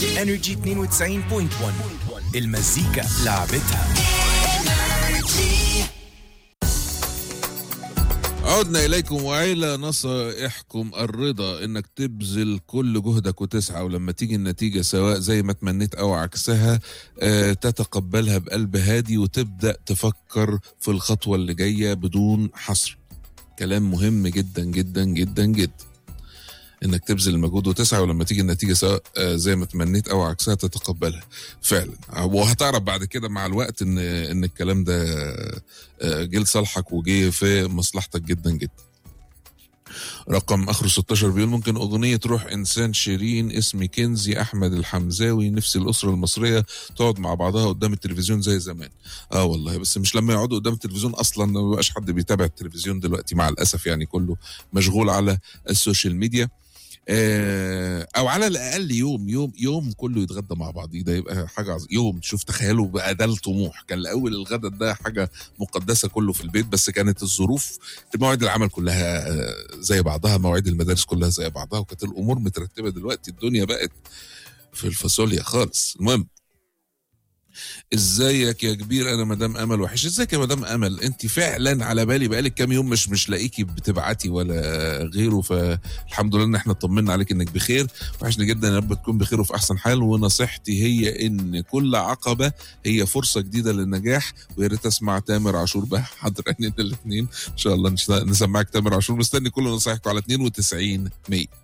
انرجي 92.1 المزيكا لعبتها عدنا إليكم وإلى نصائحكم الرضا إنك تبذل كل جهدك وتسعى ولما تيجي النتيجة سواء زي ما تمنيت أو عكسها آه، تتقبلها بقلب هادي وتبدأ تفكر في الخطوة اللي جاية بدون حصر كلام مهم جدا جدا جدا جدا انك تبذل المجهود وتسعى ولما تيجي النتيجه سواء آه، زي ما تمنيت او عكسها تتقبلها فعلا وهتعرف بعد كده مع الوقت ان ان الكلام ده آه، جه لصالحك وجه في مصلحتك جدا جدا رقم اخره 16 بيقول ممكن اغنيه روح انسان شيرين اسمي كنزي احمد الحمزاوي نفسي الاسره المصريه تقعد مع بعضها قدام التلفزيون زي زمان اه والله بس مش لما يقعدوا قدام التلفزيون اصلا ما بيبقاش حد بيتابع التلفزيون دلوقتي مع الاسف يعني كله مشغول على السوشيال ميديا آه، او على الاقل يوم يوم يوم كله يتغدى مع بعض ده يبقى حاجه عظيمة. يوم شوف تخيلوا بقى ده الطموح كان الاول الغدا ده حاجه مقدسه كله في البيت بس كانت الظروف مواعيد العمل كلها آه، زي بعضها مواعيد المدارس كلها زي بعضها وكانت الامور مترتبه دلوقتي الدنيا بقت في الفاصوليا خالص المهم ازيك يا كبير انا مدام امل وحش ازيك يا مدام امل انت فعلا على بالي بقالك كام يوم مش مش لاقيكي بتبعتي ولا غيره فالحمد لله ان احنا طمنا عليك انك بخير وحشني جدا يا رب تكون بخير وفي احسن حال ونصيحتي هي ان كل عقبه هي فرصه جديده للنجاح ويا ريت اسمع تامر عاشور بقى حاضرين الاثنين ان شاء الله نش- نسمعك تامر عاشور مستني كل نصايحكم على 92 100